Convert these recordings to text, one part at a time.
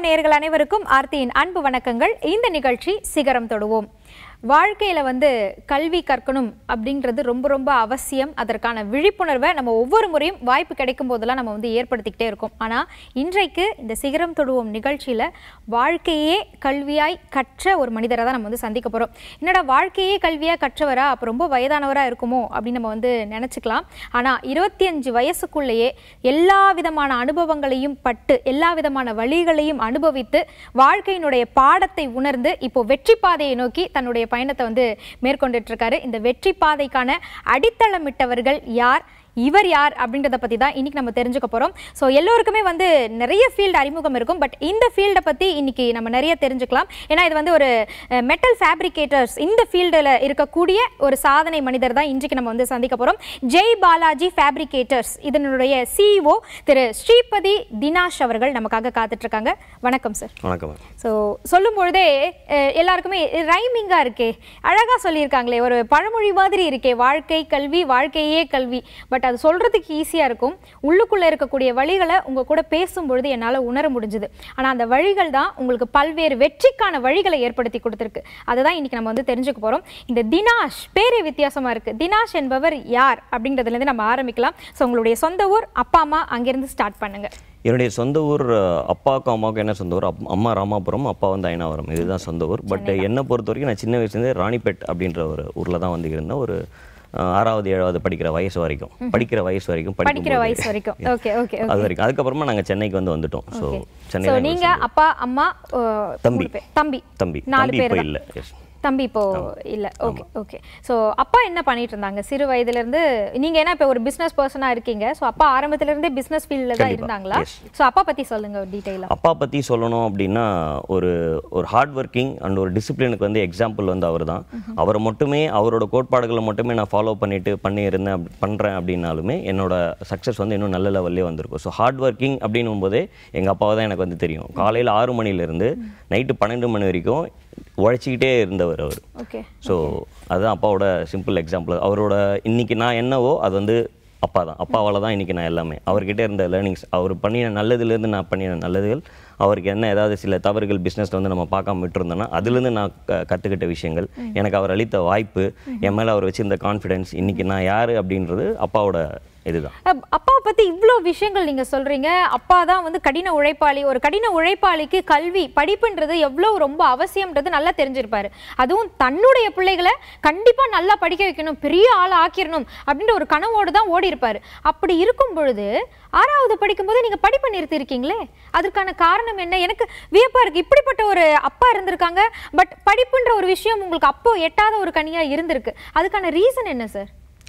FM நேயர்கள் அனைவருக்கும் ஆர்த்தியின் அன்பு வணக்கங்கள் இந்த நிகழ்ச்சி சிகரம் தொடுவோம் வாழ்க்கையில வந்து கல்வி கற்கணும் அப்படின்றது ரொம்ப ரொம்ப அவசியம் அதற்கான விழிப்புணர்வை நம்ம ஒவ்வொரு முறையும் வாய்ப்பு கிடைக்கும் போதெல்லாம் நம்ம வந்து ஏற்படுத்திக்கிட்டே இருக்கோம் ஆனா இன்றைக்கு இந்த சிகரம் தொடுவோம் நிகழ்ச்சியில வாழ்க்கையே கல்வியாய் கற்ற ஒரு மனிதரை தான் நம்ம வந்து சந்திக்க போறோம் என்னடா வாழ்க்கையே கல்வியா கற்றவரா அப்போ ரொம்ப வயதானவரா இருக்குமோ அப்படின்னு நம்ம வந்து நினைச்சுக்கலாம் ஆனா இருபத்தி அஞ்சு வயசுக்குள்ளேயே எல்லா விதமான அனுபவங்களையும் பட்டு எல்லா விதமான வழிகளையும் அனுபவித்து வாழ்க்கையினுடைய பாடத்தை உணர்ந்து இப்போ வெற்றி பாதையை நோக்கி தன்னுடைய பயணத்தை வந்து மேற்கொண்டுட்டு இருக்காரு இந்த வெற்றி பாதைக்கான அடித்தளமிட்டவர்கள் யார் இவர் யார் அப்படின்றத பற்றி தான் இன்னைக்கு நம்ம தெரிஞ்சுக்க போகிறோம் ஸோ எல்லோருக்குமே வந்து நிறைய ஃபீல்டு அறிமுகம் இருக்கும் பட் இந்த ஃபீல்டை பற்றி இன்னைக்கு நம்ம நிறைய தெரிஞ்சுக்கலாம் ஏன்னா இது வந்து ஒரு மெட்டல் ஃபேப்ரிகேட்டர்ஸ் இந்த ஃபீல்டில் இருக்கக்கூடிய ஒரு சாதனை மனிதர் தான் இன்றைக்கு நம்ம வந்து சந்திக்க போகிறோம் ஜெய் பாலாஜி ஃபேப்ரிகேட்டர்ஸ் இதனுடைய சிஇஓ திரு ஸ்ரீபதி தினாஷ் அவர்கள் நமக்காக காத்துட்டு இருக்காங்க வணக்கம் சார் வணக்கம் ஸோ சொல்லும் பொழுதே அஹ், எல்லாருக்குமே ரைமிங்காக இருக்கே அழகாக சொல்லியிருக்காங்களே ஒரு பழமொழி மாதிரி இருக்கே வாழ்க்கை கல்வி வாழ்க்கையே கல்வி பட் அது சொல்கிறதுக்கு ஈஸியாக இருக்கும் உள்ளுக்குள்ளே இருக்கக்கூடிய வழிகளை உங்கள் கூட பேசும்பொழுது என்னால் உணர முடிஞ்சுது ஆனால் அந்த வழிகள் தான் உங்களுக்கு பல்வேறு வெற்றிக்கான வழிகளை ஏற்படுத்தி கொடுத்துருக்கு அதுதான் இன்னைக்கு நம்ம வந்து தெரிஞ்சுக்க போகிறோம் இந்த தினாஷ் பேரே வித்தியாசமாக இருக்குது தினாஷ் என்பவர் யார் அப்படின்றதுலேருந்து நம்ம ஆரம்பிக்கலாம் ஸோ உங்களுடைய சொந்த ஊர் அப்பா அம்மா அங்கேருந்து ஸ்டார்ட் பண்ணுங்க என்னுடைய சொந்த ஊர் அஹ், அப்பாவுக்கும் அம்மாவுக்கும் என்ன சொந்த ஊர் அப்- அம்மா ராமாபுரம் அப்பா வந்து ஐனாவரம் இதுதான் சொந்த ஊர் பட் என்னை பொறுத்த வரைக்கும் நான் சின்ன வயசுலேருந்தே ராணிப்பேட் அப்படின்ற ஒரு ஊரில் தான் வந்து இருந்தேன் ஒரு அஹ், ஆறாவது ஏழாவது படிக்கிற வயசு வரைக்கும் படிக்கிற வயசு வரைக்கும் படிக்கிற படிக்கும்போது- வயசு வரைக்கும் ஓகே ஓகே அது வரைக்கும் அதுக்கப்புறமா நாங்கள் சென்னைக்கு வந்து வந்துட்டோம் ஸோ சென்னை ஸோ தான் நீங்க அப்பா அம்மா அஹ், தம்பி. மூணு பேர். தம்பி தம்பி நாலு தம்பி பேர் இப்போ தான். இல்லை எஸ் தம்பி இப்போ இல்ல ஓகே ஓகே ஸோ அப்பா என்ன பண்ணிட்டு இருந்தாங்க சிறு வயதுல இருந்து நீங்க என்ன இப்போ ஒரு பிசினஸ் பர்சனா இருக்கீங்க ஸோ அப்பா ஆரம்பத்துல இருந்தே பிசினஸ் ஃபீல்ட்ல தான் கண்டிப்பா. இருந்தாங்களா Yes. ஸோ அப்பா பத்தி சொல்லுங்க டீடைலா அப்பா பற்றி சொல்லணும் அப்படின்னா ஒரு ஒரு ஹார்ட் ஒர்க்கிங் அண்ட் ஒரு டிசிப்ளினுக்கு வந்து எக்ஸாம்பிள் வந்து அவர் தான் அவரை மட்டுமே அவரோட கோட்பாடுகளை மட்டுமே நான் ஃபாலோ பண்ணிட்டு பண்ணியிருந்தேன் அப்படி- பண்றேன் அப்படின்னாலுமே என்னோட சக்ஸஸ் வந்து இன்னும் நல்ல லெவல்லே வந்திருக்கும் ஸோ ஹார்ட் ஒர்க்கிங் அப்படின்னும் போதே எங்கள் அப்பாவை தான் எனக்கு வந்து தெரியும் காலையில் ஆறு மணிலேருந்து நைட்டு பன்னெண்டு மணி வரைக்கும் உழைச்சிக்கிட்டே இருந்தவர் அவர் ஓகே ஸோ அதுதான் அப்பாவோட சிம்பிள் எக்ஸாம்பிள் அவரோட இன்னைக்கு நான் என்னவோ அது வந்து அப்பா தான் அப்பாவால் தான் இன்னைக்கு நான் எல்லாமே அவர்கிட்ட இருந்த லேர்னிங்ஸ் அவர் பண்ணின நல்லதுலேருந்து நான் பண்ணின நல்லதுகள் அவருக்கு என்ன ஏதாவது சில தவறுகள் பிஸ்னஸில் வந்து நம்ம பார்க்காம விட்டுருந்தோன்னா அதுலேருந்து நான் க- கத்துக்கிட்ட விஷயங்கள் எனக்கு அவர் அளித்த வாய்ப்பு என் மேலே அவர் வச்சிருந்த கான்ஃபிடென்ஸ் இன்னைக்கு நான் யார் அப்படின்றது அப்பாவோட இதுதான் அப்- அப்பாவை பத்தி இவ்வளோ விஷயங்கள் நீங்க சொல்றீங்க அப்பா தான் வந்து கடின உழைப்பாளி ஒரு கடின உழைப்பாளிக்கு கல்வி படிப்புன்றது எவ்வளோ ரொம்ப அவசியம்ன்றது நல்லா தெரிஞ்சிருப்பாரு அதுவும் தன்னுடைய பிள்ளைகளை கண்டிப்பா நல்லா படிக்க வைக்கணும் பெரிய ஆள் ஆக்கிரணும் அப்படின்ற ஒரு கனவோடு தான் ஓடி இருப்பாரு அப்படி இருக்கும் பொழுது ஆறாவது படிக்கும்போது நீங்க படிப்பை நிறுத்திருக்கீங்களே அதற்கான காரணம் என்ன எனக்கு வியப்பா இருக்கு இப்படிப்பட்ட ஒரு அப்பா இருந்திருக்காங்க பட் படிப்புன்ற ஒரு விஷயம் உங்களுக்கு அப்போ எட்டாத ஒரு கனியா இருந்திருக்கு அதுக்கான ரீசன் என்ன சார்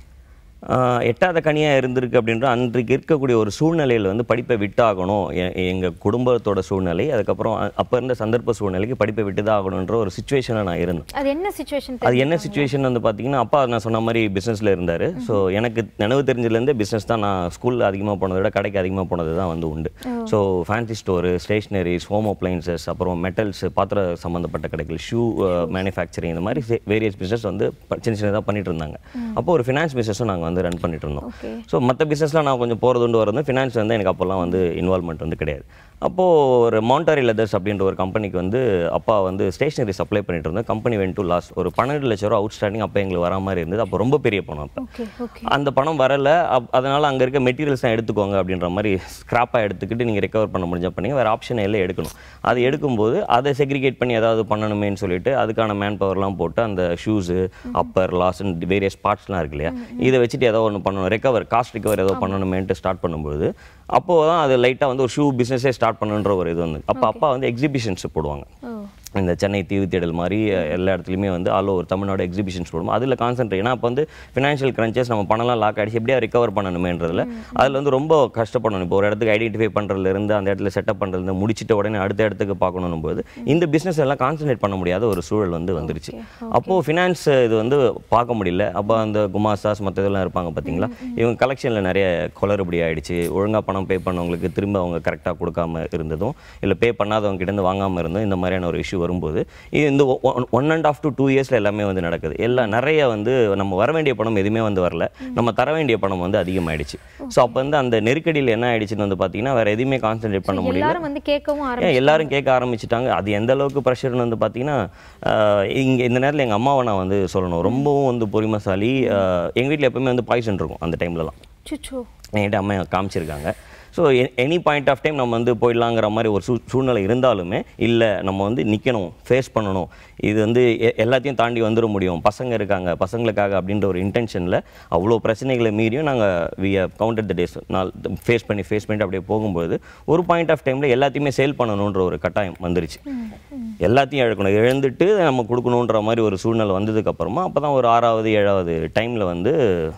ஆஹ் எட்டாத கனியாக இருந்திருக்கு அப்படின்ற அன்றைக்கு இருக்கக்கூடிய ஒரு சூழ்நிலையில் வந்து படிப்பை விட்டாகணும் எங்கள் குடும்பத்தோட சூழ்நிலை அதுக்கப்புறம் அப்போ இருந்த சந்தர்ப்ப சூழ்நிலைக்கு படிப்பை விட்டு தான் ஆகணுன்ற ஒரு சுச்சுவேஷனில் நான் இருந்தேன் அது என்ன சுச்சுவேஷன் அது என்ன சுச்சுவேஷன் வந்து பார்த்தீங்கன்னா அப்பா நான் சொன்ன மாதிரி பிஸ்னஸில் இருந்தார் ஸோ எனக்கு நினைவு தெரிஞ்சதுலேருந்தே பிஸ்னஸ் தான் நான் ஸ்கூலில் அதிகமாக போனதை விட கடைக்கு அதிகமாக போனது தான் வந்து உண்டு so fancy store stationeries home appliances அப்புறம் மெட்டல்ஸ் பாத்திர சம்மந்தப்பட்ட கடைகள் ஷூ மேனுஃபேக்சரிங் இந்த மாதிரி வேரியஸ் பிஸ்னஸ் வந்து ப- சின்ன சின்னதாக பண்ணிட்டு இருந்தாங்க அப்போ ஒரு ஃபினான்ஸ் பிஸ்னஸும் நாங்கள் வந்து ரன் பண்ணிட்டு இருந்தோம் ஓகே ஸோ மற்ற பிஸ்னஸ்லாம் நான் கொஞ்சம் போகிறது உண்டு வரது ஃபினான்ஸ் வந்து எனக்கு அப்போல்லாம் வந்து இன்வால்மெண்ட் வந்து கிடையாது அப்போது ஒரு மவுண்டாரி லெதர்ஸ் அப்படின்ற ஒரு கம்பெனிக்கு வந்து அப்பா வந்து ஸ்டேஷனரி சப்ளை பண்ணிட்டு இருந்தோம் கம்பெனி வென் டு லாஸ் ஒரு பன்னெண்டு லட்ச ரூபா அவுட் ஸ்டாண்டிங் அப்போ எங்களுக்கு வர மாதிரி இருந்தது அப்போ ரொம்ப பெரிய பணம் அப்போ ஓகே ஓகே அந்த பணம் வரல அப்- அதனால அங்கே இருக்க மெட்டீரியல்ஸ் தான் எடுத்துக்கோங்க அப்படின்ற மாதிரி ஸ்கிராப்பாக எடுத்துக்கிட்டு நீங்கள் ரெக்கவர் பண்ண முடிஞ்சா பண்ணீங்க வேறு ஆப்ஷன் எல்லாம் எடுக்கணும் அது எடுக்கும்போது அதை செக்ரிகேட் பண்ணி ஏதாவது பண்ணணுமேன்னு சொல்லிட்டு அதுக்கான மேன் பவர்லாம் போட்டு அந்த ஷூஸு அப்பர் லாஸ் வேரியஸ் பார்ட்ஸ்லாம் இருக்கு இல்லையா இதை வச்சுட்டு ஏதோ ஒன்று பண்ணணும் ரெக்கவர் காஸ்ட் ரெக்கவர் ஏதோ பண்ணணுமேன்ட்டு ஸ்டார்ட் பண்ணும்போது அப்போ தான் அது லைட்டாக வந்து ஒரு ஷூ பிஸ்னஸே ஸ்டார்ட் பண்ணுன்ற ஒரு இது வந்து அப்போ அப்பா வந்து எக்ஸிபிஷன்ஸ் போடுவாங்க ஓ இந்த சென்னை தீவு தேடல் மாதிரி அஹ், எல்லா இடத்துலையுமே வந்து ஆல் ஓவர் தமிழ்நாடு எக்ஸிபிஷன்ஸ் போடும் அதில் கான்சென்ட்ரேட் ஏன்னா அப்போ வந்து ஃபினான்ஷியல் கிரன்ச்சஸ் நம்ம பணம்லாம் லாக் ஆகிடுச்சு எப்படியா ரிகவர் பண்ணணுமேன்றதுல அதில் வந்து ரொம்ப கஷ்டப்படணும் இப்போ ஒரு இடத்துக்கு ஐடென்டிஃபை பண்ணுறதுலேருந்து அந்த இடத்துல செட்டப் பண்ணுறது முடிச்சிட்ட உடனே அடுத்த இடத்துக்கு பார்க்கணும் போது இந்த பிஸ்னஸ் எல்லாம் கான்சென்ட்ரேட் பண்ண முடியாத ஒரு சூழல் வந்து வந்துருச்சு அப்போது ஃபினான்ஸ் இது வந்து பார்க்க முடியல அப்போ அந்த குமாஸ்தாஸ் மற்ற இதெல்லாம் இருப்பாங்க பார்த்தீங்களா இவங்க கலெக்ஷனில் நிறைய குளறுபடி ஆயிடுச்சு ஒழுங்காக பணம் பே பண்ணவங்களுக்கு திரும்ப அவங்க கரெக்டாக கொடுக்காம இருந்ததும் இல்லை பே பண்ணாதவங்க கிட்ட இருந்து வாங்காமல் இருந்ததும் இந்த மாதிரியான ஒரு இஷ்யூ வரும்போது இது இந்த one and half to two இயர்ஸில் எல்லாமே வந்து நடக்குது எல்லாம் நிறைய வந்து நம்ம வர வேண்டிய பணம் எதுவுமே வந்து வரல நம்ம தர வேண்டிய பணம் வந்து அதிகமாயிடுச்சு ஸோ அப்போ வந்து அந்த நெருக்கடியில் என்ன ஆயிடுச்சுன்னு வந்து பார்த்தீங்கன்னா வேற எதுவுமே கான்சென்ட்ரேட் பண்ண முடியல எல்லாரும் வந்து கேட்கவும் ஏன் ஆரம்பிச்சு எல்லாரும் கேட்க ஆரம்பிச்சிட்டாங்க அது எந்த அளவுக்கு ப்ரெஷர்னு வந்து பார்த்தீங்கன்னா இங்கே இந்த நேரத்தில் எங்கள் அம்மாவை நான் வந்து சொல்லணும் ரொம்பவும் வந்து பொறுமைசாலி எங்கள் வீட்டில் எப்பவுமே வந்து பாய்சன் இருக்கும் அந்த டைம்லலாம் சுச்சோ என்கிட்ட அம்மா காமிச்சிருக்காங்க so any point of time நம்ம வந்து போயிடலாங்கிற மாதிரி ஒரு சூ சூழ்நிலை இருந்தாலுமே இல்லை நம்ம வந்து நிற்கணும் ஃபேஸ் பண்ணணும் இது வந்து எ- எல்லாத்தையும் தாண்டி வந்துட முடியும் பசங்க இருக்காங்க பசங்களுக்காக அப்படின்ற ஒரு இன்டென்ஷனில் அவ்வளோ பிரச்சனைகளை மீறியும் நாங்கள் வி கவுண்டட் த டேஸ் நாள் ஃபேஸ் பண்ணி ஃபேஸ் பண்ணிட்டு அப்படியே போகும்போது ஒரு பாயிண்ட் ஆஃப் டைமில் எல்லாத்தையுமே சேல் பண்ணணுன்ற ஒரு கட்டாயம் வந்துருச்சு எல்லாத்தையும் இழக்கணும் இழந்துட்டு நம்ம கொடுக்கணுன்ற மாதிரி ஒரு சூழ்நிலை வந்ததுக்கப்புறமா அப்போ தான் ஒரு ஆறாவது ஏழாவது டைமில் வந்து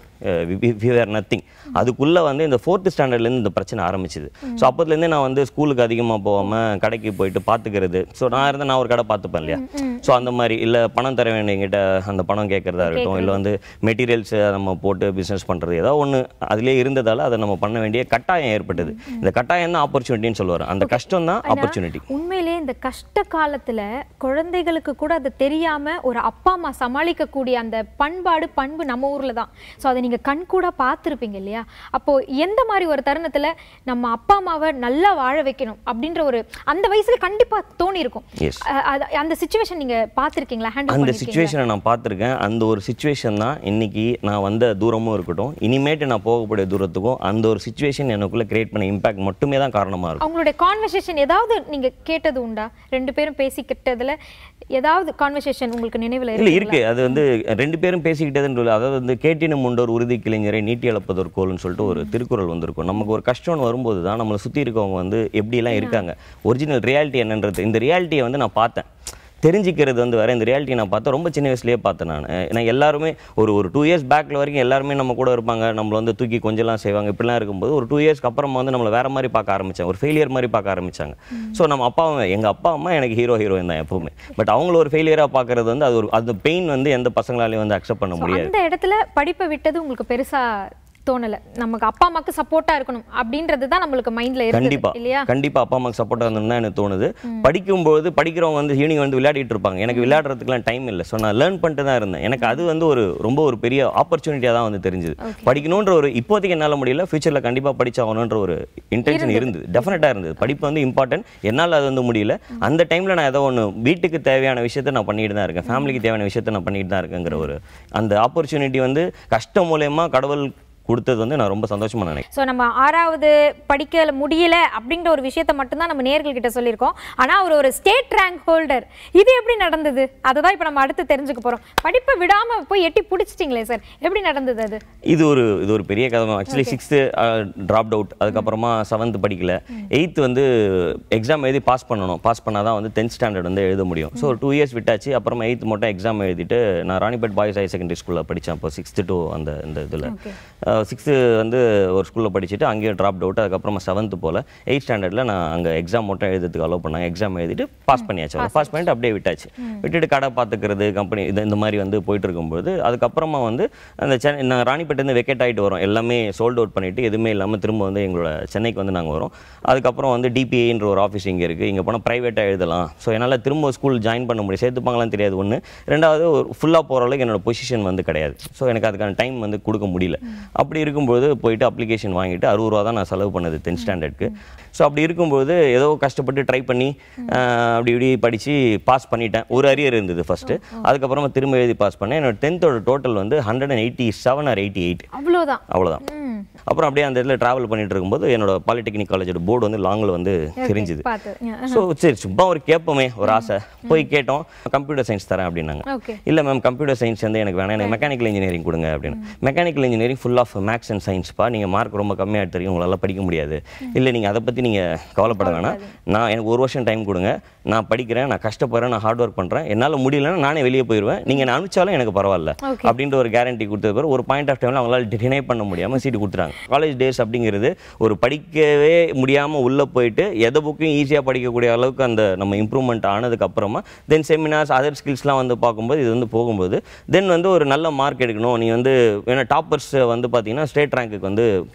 விவேர் நத்திங் அதுக்குள்ளே வந்து இந்த ஃபோர்த்து ஸ்டாண்டர்ட்லேருந்து இந்த பிரச்சனை ஆரம்பிச்சுது ஸோ அப்போதுலேருந்தே நான் வந்து ஸ்கூலுக்கு அதிகமாக போகாமல் கடைக்கு போயிட்டு பார்த்துக்கிறது ஸோ நான் இருந்தால் நான் ஒரு கடை பார்த்துப்பேன் இல்லையா ஸோ அந்த மாதிரி இல்லை பணம் தர வேண்டியங்கிட்ட அந்த பணம் கேட்குறதா இருக்கட்டும் இல்லை வந்து மெட்டீரியல்ஸை நம்ம போட்டு பிஸ்னஸ் பண்ணுறது ஏதோ ஒன்று அதிலே இருந்ததால் அதை நம்ம பண்ண வேண்டிய கட்டாயம் ஏற்பட்டது இந்த கட்டாயம் தான் ஆப்பர்ச்சுனிட்டின்னு சொல்லுவார் அந்த கஷ்டம் தான் ஆப்பர்ச்சுனிட்டி உண்மையிலே இந்த கஷ்ட காலத்துல குழந்தைகளுக்கு கூட அது தெரியாம ஒரு அப்பா அம்மா சமாளிக்கக்கூடிய அந்த பண்பாடு பண்பு நம்ம ஊர்ல தான் ஸோ அதை நீங்க கண் கூட பார்த்துருப்பீங்க இல்லையா அப்போ எந்த மாதிரி ஒரு தருணத்துல நம்ம அப்பா அம்மாவை நல்லா வாழ வைக்கணும் அப்படின்ற ஒரு அந்த வயசுல கண்டிப்பா தோணி இருக்கும் Yes. அந்த சுச்சுவேஷன் நீங்க பார்த்திருக்கீங்களா ஹேண்டில் அந்த பண்ணிருக்கீங்களா சுச்சுவேஷனை நான் பார்த்துருக்கேன் அந்த ஒரு சுச்சுவேஷன் தான் இன்னைக்கு நான் வந்த தூரமும் இருக்கட்டும் இனிமேட்டு நான் போகக்கூடிய தூரத்துக்கும் அந்த ஒரு சுச்சுவேஷன் எனக்குள்ள கிரியேட் பண்ண இம்பாக்ட் மட்டுமே தான் காரணமாக இருக்கும் அவங்களுடைய கான்வர்சேஷன் ஏதாவது நீங்க கேட்டது உண்டா ரெண்டு பேரும் பேசிக்கிட்டதுல ஏதாவது கான்வர்சேஷன் உங்களுக்கு நினைவுல இல்லை இருக்கு இருக்கு அது வந்து ரெண்டு பேரும் பேசிக்கிட்டதுன்றது அதாவது வந்து கேட்டினம் உண்டோர் உறுதி கிளைஞரை நீட்டி இழப்பதோர் கோல்னு சொல்லிட்டு ஒரு திருக்குறள் வந்திருக்கும் நமக்கு ஒரு கஷ்டம்னு வரும்போது தான் நம்மளை சுற்றி இருக்கவங்க வந்து எப்படிலாம் இருக்காங்க ஒரிஜினல் ரியாலிட்டி என்னன்றது இந்த ரியாலிட்டியை வந்து நான் பார்த்தேன் தெரிஞ்சுக்கிறது வந்து வேற இந்த ரியாலிட்டி நான் பார்த்தா ரொம்ப சின்ன வயசுலயே பார்த்தேன் நான் நான் எல்லாருமே ஒரு ஒரு டூ இயர்ஸ் பேக்ல வரைக்கும் எல்லாருமே நம்ம கூட இருப்பாங்க நம்மள வந்து தூக்கி கொஞ்சம்லாம் செய்வாங்க இப்படிலாம் இருக்கும்போது ஒரு டூ இயர்ஸ்க்கு அப்புறமா வந்து நம்மளை வேற மாதிரி பார்க்க ஆரம்பிச்சாங்க ஒரு ஃபெயிலியர் மாதிரி பார்க்க ஆரம்பிச்சாங்க ஸோ நம்ம அப்பா அம்மா எங்க அப்பா அம்மா எனக்கு ஹீரோ ஹீரோயின் தான் எப்பவுமே பட் அவங்கள ஒரு ஃபெயிலியரா பார்க்கறது வந்து அது ஒரு அந்த பெயின் வந்து எந்த பசங்களாலையும் வந்து அக்செப்ட் பண்ண முடியாது அந்த இடத்துல படிப்பை விட்டது உங்களுக்கு பெருசா தோணல நமக்கு அப்பா அம்மாக்கு சப்போர்ட்டா இருக்கணும் அப்படின்றது தான் நம்மளுக்கு மைண்ட்ல கண்டிப்பா இருக்கு இல்லையா கண்டிப்பா அப்பா அம்மாக்கு சப்போர்ட்டா இருந்ததுன்னு தான் எனக்கு தோணுது படிக்கும்போது படிக்கிறவங்க வந்து ஈவினிங் வந்து விளையாடிட்டு இருப்பாங்க எனக்கு விளையாடுறதுக்குலாம் டைம் இல்லை ஸோ நான் லேர்ன் பண்ணிட்டு தான் இருந்தேன் எனக்கு அது வந்து ஒரு ரொம்ப ஒரு பெரிய ஆப்பர்ச்சுனிட்டியாக தான் வந்து தெரிஞ்சுது படிக்கணுன்ற ஒரு இப்போதைக்கு என்னால் முடியல ஃபியூச்சர்ல கண்டிப்பா படிச்சாகணுன்ற ஒரு இன்டென்ஷன் இருந்தது டெஃபினட்டா இருந்தது படிப்பு வந்து இம்பார்ட்டன்ட் என்னால் அது வந்து முடியல அந்த டைம்ல நான் ஏதோ ஒன்று வீட்டுக்கு தேவையான விஷயத்த நான் பண்ணிட்டு தான் இருக்கேன் ஃபேமிலிக்கு தேவையான விஷயத்த நான் பண்ணிட்டு தான் இருக்கேங்கிற ஒரு அந்த ஆப்பர்ச்சுனிட்டி வந்து கஷ்டம் மூலயமா கடவுள் கொடுத்தது வந்து நான் ரொம்ப சந்தோஷமா நினைக்கிறேன் ஸோ நம்ம ஆறாவது படிக்க முடியல அப்படின்ற ஒரு விஷயத்த மட்டும்தான் நம்ம நேர்கள் கிட்ட சொல்லியிருக்கோம் ஆனா அவர் ஒரு ஸ்டேட் ரேங்க் ஹோல்டர் இது எப்படி நடந்தது அதை தான் இப்போ நம்ம அடுத்து தெரிஞ்சுக்க போறோம் படிப்பை விடாம போய் எட்டி பிடிச்சிட்டிங்களே சார் எப்படி நடந்தது அது இது ஒரு இது ஒரு பெரிய கதை ஆக்சுவலி சிக்ஸ்த்து ட்ராப்ட் அவுட் அதுக்கப்புறமா செவன்த் படிக்கல எயித்து வந்து எக்ஸாம் எழுதி பாஸ் பண்ணணும் பாஸ் பண்ணால் தான் வந்து டென்த் ஸ்டாண்டர்ட் வந்து எழுத முடியும் ஸோ டூ இயர்ஸ் விட்டாச்சு அப்புறமா எயித்து மட்டும் எக்ஸாம் எழுதிட்டு நான் ராணிபேட் பாய்ஸ் ஹையர் செகண்டரி ஸ்கூலில் படித்தேன் அப்போ சிக்ஸ்த்து டு அந்த இந்த இதில் சிக்ஸ்த்து வந்து ஒரு ஸ்கூலில் படிச்சுட்டு அங்கேயும் ட்ராப் அவுட் அதுக்கப்புறமா செவன்த்து போல் எயிட் ஸ்டாண்டர்டில் நான் அங்கே எக்ஸாம் மட்டும் எழுதுறதுக்கு அலோவ் பண்ணாங்க எக்ஸாம் எழுதிட்டு பாஸ் பண்ணியாச்சு பாஸ் பண்ணிட்டு அப்படியே விட்டாச்சு விட்டுட்டு கடை பார்த்துக்கிறது கம்பெனி இது இந்த மாதிரி வந்து போயிட்டு இருக்கும்போது அதுக்கப்புறமா வந்து அந்த சென்னை நான் ராணிப்பேட்டேருந்து வெக்கேட் ஆகிட்டு வரோம் எல்லாமே சோல்ட் அவுட் பண்ணிட்டு எதுவுமே இல்லாமல் திரும்ப வந்து எங்களோட சென்னைக்கு வந்து நாங்கள் வரோம் அதுக்கப்புறம் வந்து டிபிஏன்ற ஒரு ஆஃபீஸ் இங்கே இருக்குது இங்கே போனால் ப்ரைவேட்டாக எழுதலாம் ஸோ என்னால் திரும்ப ஸ்கூல் ஜாயின் பண்ண முடியும் சேர்த்துப்பாங்களான்னு தெரியாது ஒன்று ரெண்டாவது ஒரு ஃபுல்லாக போகிற அளவுக்கு என்னோட பொசிஷன் வந்து கிடையாது ஸோ எனக்கு அதுக்கான டைம் வந்து கொடுக்க முடியல அப்படி இருக்கும்போது போயிட்டு அப்ளிகேஷன் வாங்கிட்டு அறுபது ரூபா தான் நான் செலவு பண்ணது டென்த் ஸ்டாண்டர்டுக்கு ஸோ அப்படி இருக்கும்போது ஏதோ கஷ்டப்பட்டு ட்ரை பண்ணி ஆஹ், அப்படி இப்படி படித்து பாஸ் பண்ணிட்டேன் ஒரு அரியர் இருந்தது ஃபஸ்ட்டு அதுக்கப்புறமா திரும்ப எழுதி பாஸ் பண்ணேன் என்னோட டென்த்தோட டோட்டல் வந்து hundred and eighty seven or eighty eight அவ்வளோதான் அவ்வளோதான் ம் அப்புறம் அப்படியே அந்த இதில் ட்ராவல் பண்ணிட்டு இருக்கும்போது என்னோட பாலிடெக்னிக் காலேஜோட போர்டு வந்து லாங்கில் வந்து தெரிஞ்சுது பார்த்து ஸோ சரி சும்மா ஒரு கேட்போமே ஒரு ஆசை போய் கேட்டோம் கம்ப்யூட்டர் சயின்ஸ் தரேன் அப்படின்னாங்க ஓகே இல்லை மேம் கம்ப்யூட்டர் சயின்ஸ் வந்து எனக்கு வேணாம் எனக்கு மெக்கானிக்கல் இன்ஜினியரிங் கொடுங்க அப்படின்னு mechanical engineering full of maths and சயின்ஸ்ப்பா நீங்கள் மார்க் ரொம்ப கம்மியாக தெரியும் உங்களால் படிக்க முடியாது இல்லை நீங்கள் அதை பற்றி நீங்கள் கவலைப்பட வேணாம் நான் எனக்கு ஒரு வருஷம் டைம் கொடுங்க நான் படிக்கிறேன் நான் கஷ்டப்படுறேன் நான் ஹார்ட் ஒர்க் பண்ணுறேன் என்னால் முடியலன்னா நானே வெளியே போயிடுவேன் நீங்கள் என்ன அனுப்பிச்சாலும் எனக்கு பரவாயில்ல Okay. அப்படின்ற ஒரு கேரண்டி கொடுத்தது பிறகு ஒரு பாயிண்ட் ஆஃப் டைமில் அவங்களால டினை பண்ண முடியாமல் சீட்டு கொடுத்துட்டாங்க காலேஜ் டேஸ் அப்படிங்கிறது ஒரு படிக்கவே முடியாமல் உள்ளே போயிட்டு எதை புக்கையும் ஈஸியாக படிக்கக்கூடிய அளவுக்கு அந்த நம்ம இம்ப்ரூவ்மெண்ட் ஆனதுக்கு அப்புறமா தென் செமினார்ஸ் அதர் ஸ்கில்ஸ்லாம் வந்து பார்க்கும்போது இது வந்து போகும்போது தென் வந்து ஒரு நல்ல மார்க் எடுக்கணும் நீ வந்து ஏன்னா டாப்பர்ஸ் வந்து பார்த்தீங்கன்னா ஸ்டேட் ரேங்க்குக்கு வந்து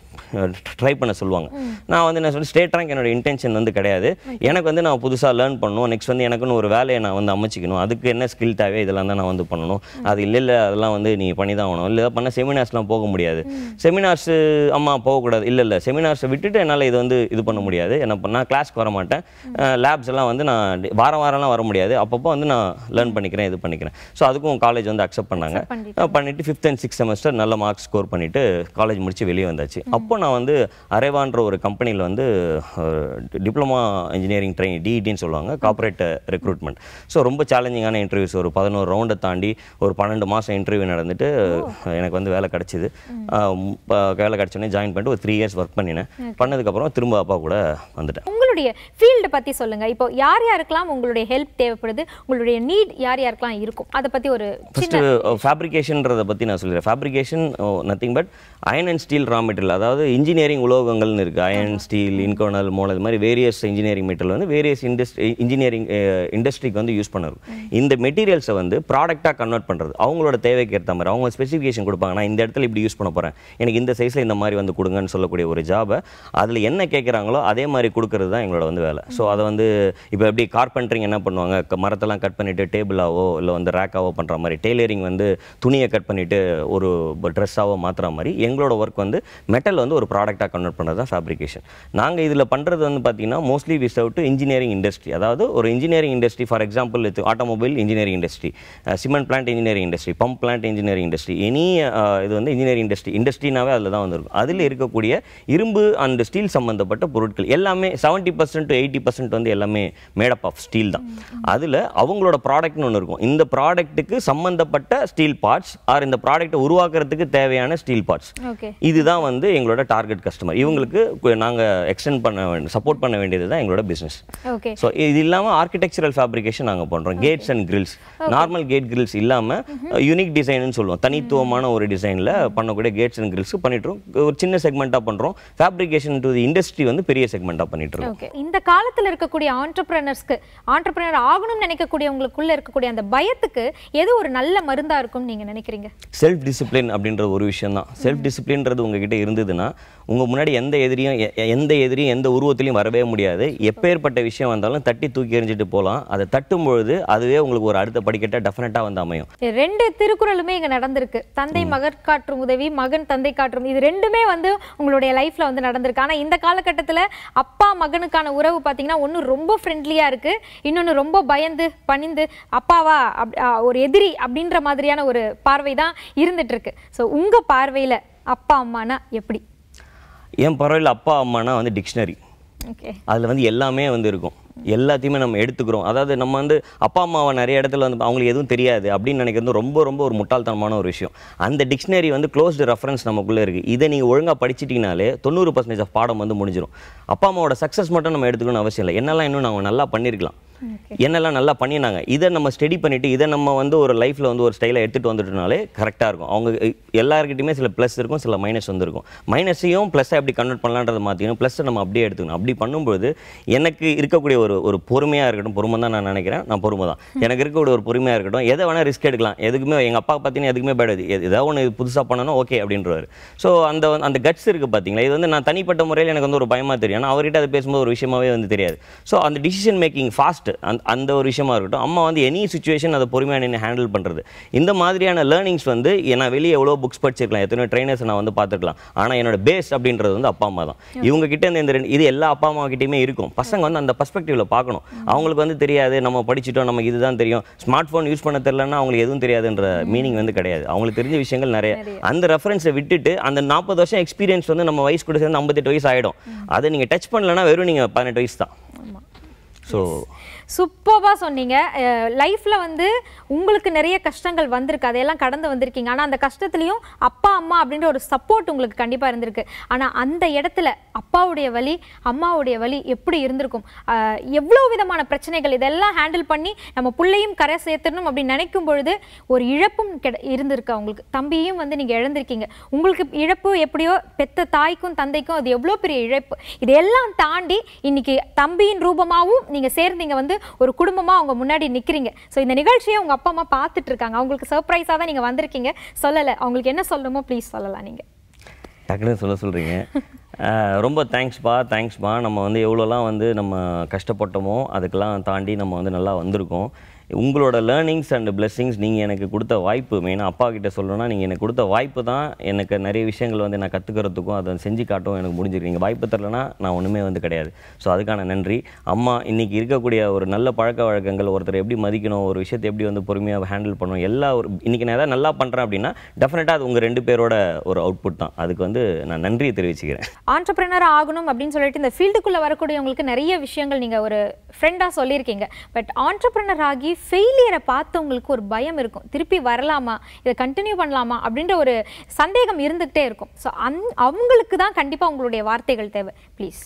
ட்ரை பண்ண சொல்லுவாங்க நான் வந்து என்ன சொல்லி ஸ்டேட் ரேங்க் என்னோட இன்டென்ஷன் வந்து கிடையாது எனக்கு வந்து நான் புதுசாக லேர்ன் பண்ணணும் நெக்ஸ்ட் வந்து எனக்குன்னு ஒரு வேலையை நான் வந்து அமைச்சிக்கணும் அதுக்கு என்ன ஸ்கில் தேவை இதெல்லாம் தான் நான் வந்து பண்ணணும் அது இல்லை இல்லை அதெல்லாம் வந்து நீ பண்ணி தான் ஆகணும் இல்லை பண்ண செமினார்ஸ்லாம் போக முடியாது செமினார்ஸ் அம்மா போகக்கூடாது இல்லை இல்லை செமினார்ஸை விட்டுட்டு என்னால் இது வந்து இது பண்ண முடியாது என்ன பண்ணால் கிளாஸ்க்கு வர மாட்டேன் லேப்ஸ் எல்லாம் வந்து நான் டி- வாரம் வாரம்லாம் வர முடியாது அப்பப்போ வந்து நான் லேர்ன் பண்ணிக்கிறேன் இது பண்ணிக்கிறேன் ஸோ அதுக்கும் காலேஜ் வந்து அக்செப்ட் பண்ணாங்க பண்ணிட்டாங்க. அஹ் பண்ணிட்டு ஃபிஃப்த் அண்ட் சிக்ஸ் செமஸ்டர் நல்ல மார்க்ஸ் ஸ்கோர் பண்ணிட்டு காலேஜ் முடிச்சு வெளியே வந்தாச்சு அப்போ நான் வந்து அரேவான்ற ஒரு கம்பெனியில் வந்து டிப்ளமா இன்ஜினியரிங் ட்ரெயின் டிஇடின்னு சொல்லுவாங்க கார்ப்பரேட் ரெக்ரூட்மெண்ட் ஸோ ரொம்ப சேலஞ்சிங்கான இன்டர்வியூஸ் ஒரு பதினோரு ரவுண்டை தாண்டி ஒரு பன்னெண்டு மாதம் இன்டர்வியூ நடந்துட்டு எனக்கு வந்து வேலை கிடச்சிது வேலை கிடச்சோடனே ஜாயின் பண்ணிட்டு ஒரு த்ரீ இயர்ஸ் ஒர்க் பண்ணினேன் பண்ணதுக்கப்புறம் திரும்ப அப்பா கூட வந்துட்டேன் உங்களுடைய ஃபீல்டு பத்தி சொல்லுங்க இப்போ யார் யாருக்கெல்லாம் உங்களுடைய ஹெல்ப் தேவைப்படுது உங்களுடைய நீட் யார் யாருக்கெல்லாம் இருக்கும் அதை பத்தி ஒரு ஃபர்ஸ்ட் ஃபேப்ரிகேஷன்றதை பற்றி நான் சொல்லிடுறேன் fabrication nothing but iron and steel raw material அதாவது இன்ஜினியரிங் உலோகங்கள்னு இருக்குது அயன் ஸ்டீல் இன்கோனல் மோனல் இது மாதிரி வேரியஸ் இன்ஜினியரிங் மெட்டீரியல் வந்து வேரியஸ் இண்டஸ்ட்ரி இன்ஜினியரிங் இண்டஸ்ட்ரிக்கு வந்து யூஸ் பண்ணுறது இந்த மெட்டீரியல்ஸை வந்து ப்ராடக்டாக கன்வெர்ட் பண்ணுறது அவங்களோட தேவைக்கு ஏற்ற மாதிரி அவங்க ஸ்பெசிஃபிகேஷன் கொடுப்பாங்க நான் இந்த இடத்துல இப்படி யூஸ் பண்ண போகிறேன் எனக்கு இந்த சைஸில் இந்த மாதிரி வந்து கொடுங்கன்னு சொல்லக்கூடிய ஒரு ஜாபை அதில் என்ன கேட்குறாங்களோ அதே மாதிரி கொடுக்கறது தான் எங்களோட வந்து வேலை ஸோ அதை வந்து இப்போ எப்படி கார்பெண்டரிங் என்ன பண்ணுவாங்க க- மரத்தெல்லாம் கட் பண்ணிட்டு டேபிளாவோ இல்லை வந்து ரேக்காவோ பண்ணுற மாதிரி டெய்லரிங் வந்து துணியை கட் பண்ணிட்டு ஒரு ட்ரெஸ்ஸாவோ மாற்றுற மாதிரி எங்களோட ஒர்க் வந்து மெட்டல் வந்து ஒரு ப்ராடக்டாக கன்வெர்ட் பண்ணுறது தான் ஃபேப்ரிகேஷன் நாங்கள் இதில் பண்ணுறது வந்து பார்த்தீங்கன்னா mostly we serve to engineering industry அதாவது ஒரு இன்ஜினியரிங் இண்டஸ்ட்ரி ஃபார் எக்ஸாம்பிள் இது automobile engineering industry cement plant engineering industry pump plant engineering industry any இது வந்து இன்ஜினியரிங் இண்டஸ்ட்ரி இண்டஸ்ட்ரினாவே அதில் தான் வந்திருக்கும் அதில் இருக்கக்கூடிய இரும்பு அண்ட் ஸ்டீல் சம்பந்தப்பட்ட பொருட்கள் எல்லாமே seventy percent to eighty percent வந்து எல்லாமே மேடப் ஆஃப் ஸ்டீல் தான் அதில் அவங்களோட ப்ராடக்ட்னு ஒன்று இருக்கும் இந்த ப்ராடக்ட்டுக்கு சம்பந்தப்பட்ட ஸ்டீல் பார்ட்ஸ் ஆர் இந்த ப்ராடக்ட்டை உருவாக்குறதுக்கு தேவையான ஸ்டீல் பார்ட்ஸ் ஓகே இதுதான் வந்து எங்களோட டார்கெட் கஸ்டமர் இவங்களுக்கு கு- நாங்க எக்ஸ்டெண்ட் பண்ண வேண்டிய சப்போர்ட் பண்ண வேண்டியது தான் எங்களோட பிசினஸ் ஓகே ஸோ இது இல்லாம ஆர்கிடெக்சரல் ஃபேப்ரிகேஷன் நாங்க பண்றோம் gates and grills normal gate grills இல்லாம யூனிக் டிசைன்னு சொல்லுவோம் தனித்துவமான ஒரு டிசைன்ல பண்ணக்கூடிய கேட்ஸ் அண்ட் கிரில்ஸ் பண்ணிட்டு இருக்கோம். ஒரு சின்ன செக்மெண்ட்டாக பண்றோம் ஃபேப்ரிகேஷன் டு தி இண்டஸ்ட்ரி வந்து பெரிய செக்மெண்ட்டாக பண்ணிட்டு இருக்கோம் ஓகே இந்த காலத்துல இருக்கக்கூடிய ஆண்டர்பிரனர்ஸ்க்கு ஆண்டர்பிரனர் ஆகணும்னு நினைக்கக்கூடியவங்களுக்குள்ள இருக்கக்கூடிய அந்த பயத்துக்கு எது ஒரு நல்ல மருந்தா இருக்கும்னு நீங்க நினைக்கிறீங்க செல்ஃப் டிசிப்ளின் அப்படின்ற ஒரு விஷயம் தான் செல்ஃப் டிசிப்ளின்றது உங்ககிட்ட இருந்ததுன்னா உங்க முன்னாடி எந்த எதிரியும் எ- எ- எந்த எதிரியும் எந்த உருவத்திலையும் வரவே முடியாது எப்பேற்பட்ட விஷயம் வந்தாலும் தட்டி தூக்கி எறிஞ்சிட்டு போகலாம் அதை தட்டும் பொழுது அதுவே உங்களுக்கு ஒரு அடுத்த படிக்கட்டாக டெஃபினட்டாக வந்து அமையும் ரெண்டு திருக்குறளுமே இங்க நடந்திருக்கு தந்தை மகன் காற்றும் உதவி மகன் தந்தை காற்றும் இது ரெண்டுமே வந்து உங்களுடைய லைஃப்ல வந்து நடந்திருக்கு ஆனா இந்த காலகட்டத்துல அப்பா மகனுக்கான உறவு பாத்தீங்கன்னா ஒண்ணு ரொம்ப ஃப்ரெண்ட்லியா இருக்கு இன்னொன்னு ரொம்ப பயந்து பணிந்து அப்பாவா அப்- ஆ, ஒரு எதிரி அப்படின்ற மாதிரியான ஒரு பார்வை தான் இருந்துட்டு இருக்கு ஸோ உங்க பார்வையில அப்பா அம்மானா எப்படி என் பரவாயில்ல அப்பா அம்மானா வந்து டிக்ஷனரி ஓகே அதில் வந்து எல்லாமே வந்து இருக்கும் எல்லாத்தையுமே நம்ம எடுத்துக்கிறோம் அதாவது நம்ம வந்து அப்பா அம்மாவை நிறைய இடத்துல வந்து அவங்களுக்கு எதுவும் தெரியாது அப்படின்னு நினைக்கிறது ரொம்ப ரொம்ப ஒரு முட்டாள்தனமான ஒரு விஷயம் அந்த டிக்ஷனரி வந்து க்ளோஸ்டு ரெஃபரன்ஸ் நமக்குள்ளே இருக்குது இதை நீங்கள் ஒழுங்காக படிச்சிட்டிங்கனாலே தொண்ணூறு பர்சன்டேஜ் ஆஃப் பாடம் வந்து முடிஞ்சிடும் அப்பா அம்மாவோட சக்ஸஸ் மட்டும் நம்ம எடுத்துக்கணும்னு அவசியம் இல்லை என்னெல்லாம் இன்னும் நாங்கள் நல்லா பண்ணியிருக்கலாம் என்னெல்லாம் நல்லா பண்ணினாங்க இதை நம்ம ஸ்டடி பண்ணிட்டு இதை நம்ம வந்து ஒரு லைஃப்பில் வந்து ஒரு ஸ்டைலை எடுத்துகிட்டு வந்துட்டோம்னாலே கரெக்டாக இருக்கும் அவங்க எல்லாருக்கிட்டையுமே சில ப்ளஸ் இருக்கும் சில மைனஸ் வந்துருக்கும் மைனஸையும் ப்ளஸ்ஸை எப்படி கன்வெர்ட் பண்ணலான்றதை மாற்றிக்கணும் ப்ளஸ்ஸை நம்ம அப்படியே எடுத்துக்கணும் அப்படி பண்ணும்போது எனக்கு இருக்கக்கூடிய ஒரு ஒரு பொறுமையாக இருக்கட்டும் பொறுமை தான் நான் நினைக்கிறேன் நான் பொறுமை தான் எனக்கு இருக்கக்கூடிய ஒரு பொறுமையாக இருக்கட்டும் எதை வேணால் ரிஸ்க் எடுக்கலாம் எதுக்குமே எங்கள் அப்பா பார்த்தீங்கன்னா எதுக்குமே பேடாது ஏதாவது ஒன்று புதுசாக பண்ணணும் ஓகே அப்படின்றவாரு ஸோ அந்த வந்து- அந்த கட்ஸ் இருக்குது பார்த்தீங்களா இது வந்து நான் தனிப்பட்ட முறையில் எனக்கு வந்து ஒரு பயமாக தெரியும் ஆனால் அவர்கிட்ட அதை பேசும்போது ஒரு விஷயமாவே வந்து தெரியாது ஸோ அந்த டிசிஷன் மேக்கிங் ஃபாஸ்ட் அந்த அந்த ஒரு விஷயமா இருக்கட்டும் அம்மா வந்து எனி சுச்சுவேஷன் அதை பொறுமையாக நின்று ஹேண்டில் பண்ணுறது இந்த மாதிரியான லேர்னிங்ஸ் வந்து நான் வெளியே எவ்வளோ புக்ஸ் படிச்சிருக்கலாம் எத்தனையோ ட்ரைனர்ஸ் நான் வந்து பார்த்துருக்கலாம் ஆனால் என்னோட பேஸ் அப்படின்றது வந்து அப்பா அம்மா தான் இவங்க கிட்ட இருந்து இந்த ரெண்டு இது எல்லா அப்பா அம்மா கிட்டயுமே இருக்கும் பசங்க வந்து அந்த பர்ஸ்பெக்டிவ்ல பார்க்கணும் அவங்களுக்கு வந்து தெரியாது நம்ம படிச்சிட்டோம் நமக்கு இதுதான் தெரியும் ஸ்மார்ட் ஃபோன் யூஸ் பண்ண தெரியலன்னா அவங்களுக்கு எதுவும் தெரியாதுன்ற மீனிங் வந்து கிடையாது அவங்களுக்கு தெரிஞ்ச விஷயங்கள் நிறைய அந்த ரெஃபரன்ஸை விட்டுட்டு அந்த நாற்பது வருஷம் எக்ஸ்பீரியன்ஸ் வந்து நம்ம வயசு கூட சேர்ந்து ஐம்பத்தெட்டு வயசு ஆகிடும் அதை நீங்கள் டச் பண்ணலன்னா வெறும் நீங்கள் பதினெட்டு வயசு தான் ஸோ சூப்பராக சொன்னீங்க லைஃப்பில் வந்து உங்களுக்கு நிறைய கஷ்டங்கள் வந்திருக்கு அதையெல்லாம் கடந்து வந்திருக்கீங்க ஆனால் அந்த கஷ்டத்துலையும் அப்பா அம்மா அப்படின்ற ஒரு சப்போர்ட் உங்களுக்கு கண்டிப்பாக இருந்திருக்கு ஆனால் அந்த இடத்துல அப்பாவுடைய வலி அம்மாவுடைய வலி எப்படி இருந்திருக்கும் அஹ், எவ்வளோ விதமான பிரச்சனைகள் இதெல்லாம் ஹேண்டில் பண்ணி நம்ம பிள்ளையும் கரை சேர்த்தணும் அப்படின்னு நினைக்கும் பொழுது ஒரு இழப்பும் கிட இருந்திருக்கு அவங்களுக்கு தம்பியும் வந்து நீங்கள் இழந்திருக்கீங்க உங்களுக்கு இழப்பு எப்படியோ பெத்த தாய்க்கும் தந்தைக்கும் அது எவ்வளோ பெரிய இழப்பு இதையெல்லாம் தாண்டி இன்னைக்கு தம்பியின் ரூபமாகவும் நீங்கள் சேர்ந்து இங்க வந்து ஒரு குடும்பமா அவங்க முன்னாடி நிக்கிறீங்க ஸோ இந்த நிகழ்ச்சியை உங்க அப்பா அம்மா பார்த்துட்டு இருக்காங்க அவங்களுக்கு சர்ப்ரைஸாக தான் நீங்க வந்திருக்கீங்க சொல்லலை அவங்களுக்கு என்ன சொல்லணுமோ ப்ளீஸ் சொல்லலாம் நீங்க டக்குன்னு சொல்ல சொல்கிறீங்க ரொம்ப தேங்க்ஸ்ப்பா தேங்க்ஸ்ப்பா நம்ம வந்து எவ்வளோலாம் வந்து நம்ம கஷ்டப்பட்டோமோ அதுக்கெல்லாம் தாண்டி நம்ம வந்து நல்லா வந்திருக்கோம் உங்களோட லேர்னிங்ஸ் அண்ட் blessings நீங்கள் எனக்கு கொடுத்த வாய்ப்பு மெயினாக அப்பா கிட்ட சொல்லணும்னா நீங்கள் எனக்கு கொடுத்த வாய்ப்பு தான் எனக்கு நிறைய விஷயங்கள் வந்து நான் கற்றுக்கிறதுக்கும் அதை செஞ்சு காட்டவும் எனக்கு முடிஞ்சிருக்கு வாய்ப்பு தரலனா நான் ஒன்றுமே வந்து கிடையாது ஸோ அதுக்கான நன்றி அம்மா இன்னைக்கு இருக்கக்கூடிய ஒரு நல்ல பழக்க வழக்கங்கள் ஒருத்தர் எப்படி மதிக்கணும் ஒரு விஷயத்தை எப்படி வந்து பொறுமையாக ஹேண்டில் பண்ணணும் எல்லா ஒரு இன்னைக்கு நான் எதாவது நல்லா பண்ணுறேன் அப்படின்னா டெஃபினட்டாக அது உங்கள் ரெண்டு பேரோட ஒரு அவுட்புட் தான் அதுக்கு வந்து நான் நன்றியை தெரிவிச்சுக்கிறேன் ஆண்டர்பிரினர் ஆகணும் அப்படின்னு சொல்லிட்டு இந்த ஃபீல்டுக்குள்ளே வரக்கூடியவங்களுக்கு நிறைய விஷயங்கள் நீங்கள் ஒரு ஃப்ரெண்டாக சொல்லியிருக்கீங்க பட் ஆண்டர்பிரினர் ஆகி ஃபெயிலியரை பார்த்தவங்களுக்கு ஒரு பயம் இருக்கும் திருப்பி வரலாமா இதை கண்டினியூ பண்ணலாமா அப்படின்ற ஒரு சந்தேகம் இருந்துகிட்டே இருக்கும் ஸோ அந் அவங்களுக்கு தான் கண்டிப்பாக உங்களுடைய வார்த்தைகள் தேவை ப்ளீஸ்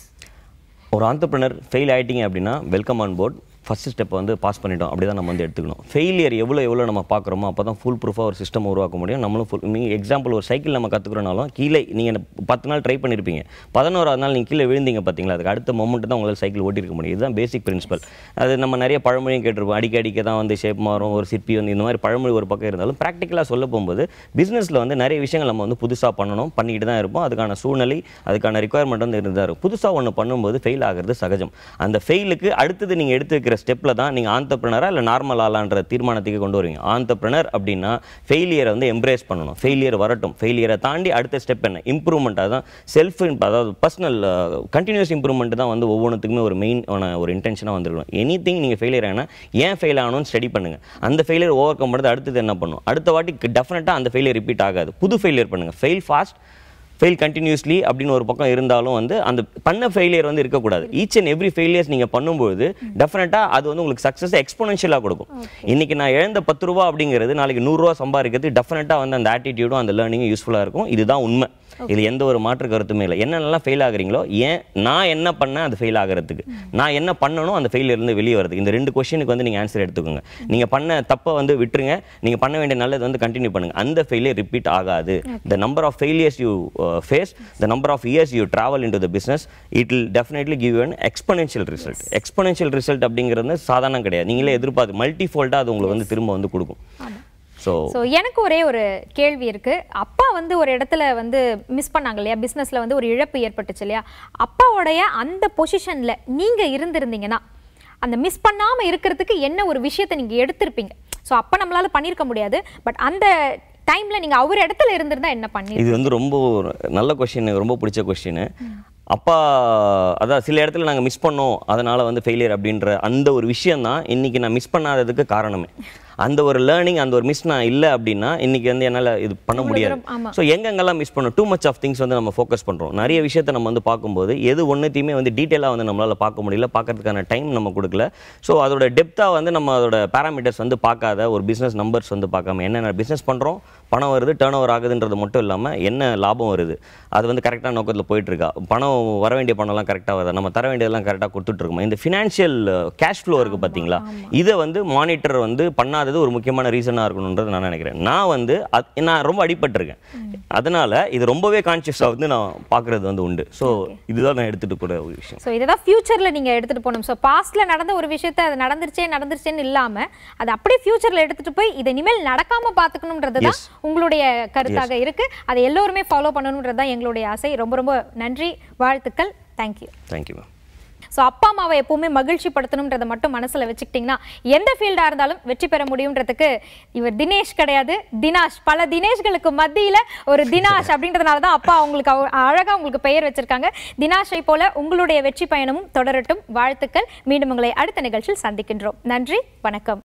ஒரு ஆண்டர்பிரினர் ஃபெயில் ஆயிட்டீங்க அப்படின்னா welcome on board first step வந்து பாஸ் பண்ணிட்டோம் அப்படி தான் நம்ம வந்து எடுத்துக்கணும் ஃபெயிலியர் எவ்வளோ எவ்வளோ நம்ம பார்க்குறோமோ அப்போ தான் ஃபுல் ப்ரூஃபாக ஒரு சிஸ்டம் உருவாக்க முடியும் நம்மளும் ஃபுல் நீங்கள் எக்ஸாம்பிள் ஒரு சைக்கிள் நம்ம கற்றுக்குறனாலும் கீழே நீங்கள் பத்து நாள் ட்ரை பண்ணியிருப்பீங்க பதினோராவது நாள் நீங்கள் கீழே விழுந்தீங்க பார்த்தீங்களா அதுக்கு அடுத்த மொமெண்ட் தான் உங்களால் சைக்கிள் ஓட்டிருக்க முடியும் இதுதான் பேசிக் பிரின்சிபல் அது நம்ம நிறைய பழமொழியும் கேட்டிருப்போம் அடிக்க அடிக்க தான் வந்து ஷேப் மாறும் ஒரு சிற்பி வந்து இந்த மாதிரி பழமொழி ஒரு பக்கம் இருந்தாலும் ப்ராக்டிக்கலாக சொல்ல போகும்போது பிஸ்னஸில் வந்து நிறைய விஷயங்கள் நம்ம வந்து புதுசாக பண்ணணும் பண்ணிக்கிட்டு தான் இருப்போம் அதுக்கான சூழ்நிலை அதுக்கான ரெக்குயர்மெண்ட் வந்து இருந்தால் இருக்கும் புதுசாக ஒன்று பண்ணும்போது ஃபெயில் ஆகிறது சகஜம் அந்த ஃபெயிலுக்கு அடுத்தது நீங்கள் எடுத்து வைக்கிற ஸ்டெப்பில் தான் நீங்கள் ஆந்தப்ரனரா இல்லை நார்மல் ஆளான்ற தீர்மானத்துக்கு கொண்டு வருவீங்க ஆந்தப்ரனர் அப்படின்னா ஃபெயிலியரை வந்து எம்ப்ரேஸ் பண்ணணும் ஃபெயிலியர் வரட்டும் ஃபெயிலியரை தாண்டி அடுத்த ஸ்டெப் என்ன இம்ப்ரூவ்மெண்ட் அதான் செல்ஃப் அதாவது பர்சனல் கண்டினியூஸ் இம்ப்ரூவ்மெண்ட் தான் வந்து ஒவ்வொன்றுத்துக்குமே ஒரு மெயின் ஒரு இன்டென்ஷனாக வந்துருக்கணும் எனி திங் நீங்கள் ஃபெயிலியர் ஆனால் ஏன் ஃபெயில் ஆகணும்னு ஸ்டடி பண்ணுங்கள் அந்த ஃபெயிலியர் ஓவர் கம் பண்ணுறது அடுத்தது என்ன பண்ணும் அடுத்த வாட்டி டெஃபினட்டாக அந்த ஃபெயிலியர் ரிப்பீட் ஆகாது புது ஃபெயிலியர் பண்ணுங்கள் ஃபெயில் ஃபாஸ்ட் ஃபெயில் கண்டினியூஸ்லி அப்படின்னு ஒரு பக்கம் இருந்தாலும் வந்து அந்த பண்ண ஃபெயிலியர் வந்து இருக்கக்கூடாது ஈச் அண்ட் எவ்ரி ஃபெயிலியர்ஸ் நீங்கள் பண்ணும்போது டெஃபினட்டாக அது வந்து உங்களுக்கு சக்ஸஸ் எக்ஸ்போனன்ஷியலாக கொடுக்கும் இன்னைக்கு நான் இழந்த பத்து ரூபா அப்படிங்கிறது நாளைக்கு நூறுரூவா சம்பாதிக்கிறது டெஃபினட்டாக வந்து அந்த ஆட்டிடியூடும் அந்த லேர்னிங்கும் யூஸ்ஃபுல்லாக இருக்கும் இதுதான் உண்மை இது எந்த ஒரு மாற்று கருத்துமே இல்லை என்னென்னலாம் ஃபெயில் ஆகுறீங்களோ ஏன் நான் என்ன பண்ணேன் அது ஃபெயில் ஆகிறதுக்கு நான் என்ன பண்ணணும் அந்த failure ல இருந்து வெளியே வரதுக்கு இந்த ரெண்டு கொஸ்டினுக்கு வந்து நீங்கள் ஆன்சர் எடுத்துக்கோங்க நீங்கள் பண்ண தப்பை வந்து விட்டுருங்க நீங்கள் பண்ண வேண்டிய நல்லது வந்து கண்டினியூ பண்ணுங்க அந்த ஃபெயிலியர் ரிப்பீட் ஆகாது the number of failures you face the number of years you travel into the business it will definitely give an exponential result exponential result அப்படிங்கிறது சாதாரணம் கிடையாது நீங்களே எதிர்பார்த்து மல்டி ஃபோல்டாக அது உங்களுக்கு வந்து திரும்ப வந்து கொடுக்கும் ஸோ ஸோ எனக்கு ஒரே ஒரு கேள்வி இருக்கு அப்பா வந்து ஒரு இடத்துல வந்து மிஸ் பண்ணாங்க இல்லையா பிஸ்னஸ்ல வந்து ஒரு இழப்பு ஏற்பட்டுச்சு இல்லையா அப்பாவோடைய அந்த பொசிஷன்ல நீங்க இருந்திருந்தீங்கன்னா அந்த மிஸ் பண்ணாம இருக்கிறதுக்கு என்ன ஒரு விஷயத்தை நீங்க எடுத்திருப்பீங்க ஸோ அப்ப நம்மளால பண்ணியிருக்க முடியாது பட் அந்த டைம்ல நீங்க அவர் இடத்துல இருந்திருந்தா என்ன பண்ணி இது வந்து ரொம்ப ஒரு நல்ல கொஸ்டின் ரொம்ப பிடிச்ச கொஸ்டின் அப்பா அதான் சில இடத்துல நாங்கள் மிஸ் பண்ணோம் அதனால வந்து ஃபெயிலியர் அப்படின்ற அந்த ஒரு விஷயம் தான் இன்னைக்கு நான் மிஸ் பண்ணாததுக்கு காரணமே அந்த ஒரு லேர்னிங் அந்த ஒரு மிஸ் நான் இல்லை அப்படின்னா இன்னைக்கு வந்து என்னால் இது பண்ண முடியாது தூரம், ஆமா. ஸோ எங்கெங்கெல்லாம் மிஸ் பண்ணோம் டூ மச் ஆஃப் திங்ஸ் வந்து நம்ம ஃபோக்கஸ் பண்ணுறோம் நிறைய விஷயத்தை நம்ம வந்து பார்க்கும்போது எது ஒன்றுத்தையுமே வந்து டீட்டெயிலாக வந்து நம்மளால் பார்க்க முடியல பார்க்கறதுக்கான டைம் நம்ம கொடுக்கல ஸோ அதோட டெப்த்தாக வந்து நம்ம அதோட பேராமீட்டர்ஸ் வந்து பார்க்காத ஒரு பிஸ்னஸ் நம்பர்ஸ் வந்து பார்க்காம என்னென்ன பிஸ்னஸ் பண்ணுறோம் பணம் வருது டேர்ன் ஓவர் ஆகுதுன்றது மட்டும் இல்லாமல் என்ன லாபம் வருது அது வந்து கரெக்டான நோக்கத்தில் போயிட்டு இருக்கா பணம் வர வேண்டிய பணம்லாம் கரெக்டாக வருதா நம்ம தர வேண்டியதெல்லாம் கரெக்டாக கொடுத்துட்டு இருக்கோமா இந்த ஃபினான்ஷியல் கேஷ் ஃப்ளோ இருக்குது பார்த்தீங்களா இதை வந்து மானிட்டர் வந்து பண்ணாதது ஒரு முக்கியமான ரீசனாக இருக்கணுன்றது நான் நினைக்கிறேன் நான் வந்து அது நான் ரொம்ப அடிபட்டிருக்கேன் அதனால இது ரொம்பவே கான்சியஸாக வந்து நான் பார்க்குறது வந்து உண்டு ஸோ இதுதான் நான் எடுத்துகிட்டு போகிற ஒரு விஷயம் ஸோ இதை தான் ஃபியூச்சரில் நீங்கள் எடுத்துகிட்டு போகணும் ஸோ பாஸ்ட்டில் நடந்த ஒரு விஷயத்த அது நடந்துருச்சே நடந்துருச்சேன்னு இல்லாமல் அது அப்படியே ஃபியூச்சரில் எடுத்துகிட்டு போய் இதை இனிமேல் நடக்காமல் பார்த்துக்கணுன்றது தான் உங்களுடைய கருத்தாக இருக்கு அதை எல்லோருமே ஃபாலோ பண்ணணுன்றது தான் எங்களுடைய ஆசை ரொம்ப ரொம்ப நன்றி வாழ்த்துக்கள் தேங்க்யூ தேங்க்யூ மேம் ஸோ அப்பா அம்மாவை எப்பவுமே மகிழ்ச்சி படுத்தணுன்றதை மட்டும் மனசுல வச்சுக்கிட்டிங்கன்னா எந்த ஃபீல்டாக இருந்தாலும் வெற்றி பெற முடியுன்றதுக்கு இவர் தினேஷ் கிடையாது தினாஷ் பல தினேஷ்களுக்கு மத்தியில ஒரு தினாஷ் அப்படின்றதுனால தான் அப்பா அவங்களுக்கு அவ- அழகா உங்களுக்கு பெயர் வச்சிருக்காங்க தினாஷை போல உங்களுடைய வெற்றி பயணமும் தொடரட்டும் வாழ்த்துக்கள் மீண்டும் உங்களை அடுத்த நிகழ்ச்சியில் சந்திக்கின்றோம் நன்றி வணக்கம்